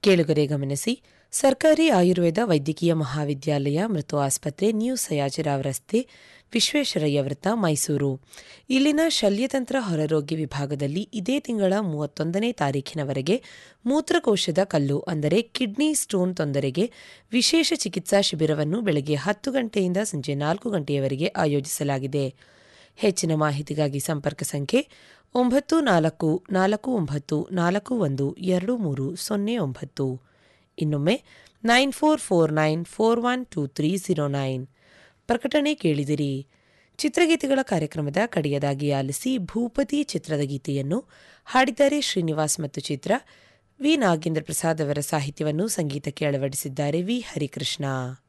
ಕೇಳುಗರೆ ಗಮನಿಸಿ ಸರ್ಕಾರಿ ಆಯುರ್ವೇದ ವೈದ್ಯಕೀಯ ಮಹಾವಿದ್ಯಾಲಯ ಮತ್ತು ಆಸ್ಪತ್ರೆ ನ್ಯೂ ಸಯಾಜಿರಾವ್ ರಸ್ತೆ ವಿಶ್ವೇಶ್ವರಯ್ಯ ವೃತ್ತ ಮೈಸೂರು ಇಲ್ಲಿನ ಶಲ್ಯತಂತ್ರ ಹೊರರೋಗಿ ವಿಭಾಗದಲ್ಲಿ ಇದೇ ತಿಂಗಳ ಮೂವತ್ತೊಂದನೇ ತಾರೀಖಿನವರೆಗೆ ಮೂತ್ರಕೋಶದ ಕಲ್ಲು ಅಂದರೆ ಕಿಡ್ನಿ ಸ್ಟೋನ್ ತೊಂದರೆಗೆ ವಿಶೇಷ ಚಿಕಿತ್ಸಾ ಶಿಬಿರವನ್ನು ಬೆಳಗ್ಗೆ ಹತ್ತು ಗಂಟೆಯಿಂದ ಸಂಜೆ ನಾಲ್ಕು ಗಂಟೆಯವರೆಗೆ ಆಯೋಜಿಸಲಾಗಿದೆ ಹೆಚ್ಚಿನ ಮಾಹಿತಿಗಾಗಿ ಸಂಪರ್ಕ ಸಂಖ್ಯೆ ಒಂಬತ್ತು ನಾಲ್ಕು ನಾಲ್ಕು ಒಂಬತ್ತು ನಾಲ್ಕು ಒಂದು ಎರಡು ಮೂರು ಸೊನ್ನೆ ಒಂಬತ್ತು ಇನ್ನೊಮ್ಮೆ nine four four nine four one two three zero nine ಪ್ರಕಟಣೆ ಕೇಳಿದಿರಿ ಚಿತ್ರಗೀತೆಗಳ ಕಾರ್ಯಕ್ರಮದ ಕಡೆಯದಾಗಿ ಆಲಿಸಿ ಭೂಪತಿ ಚಿತ್ರದ ಗೀತೆಯನ್ನು ಹಾಡಿದ್ದಾರೆ ಶ್ರೀನಿವಾಸ್ ಮತ್ತು ಚಿತ್ರ ವಿ ನಾಗೇಂದ್ರ ಪ್ರಸಾದ್ ಅವರ ಸಾಹಿತ್ಯವನ್ನು ಸಂಗೀತಕ್ಕೆ ಅಳವಡಿಸಿದ್ದಾರೆ ವಿ ಹರಿಕೃಷ್ಣ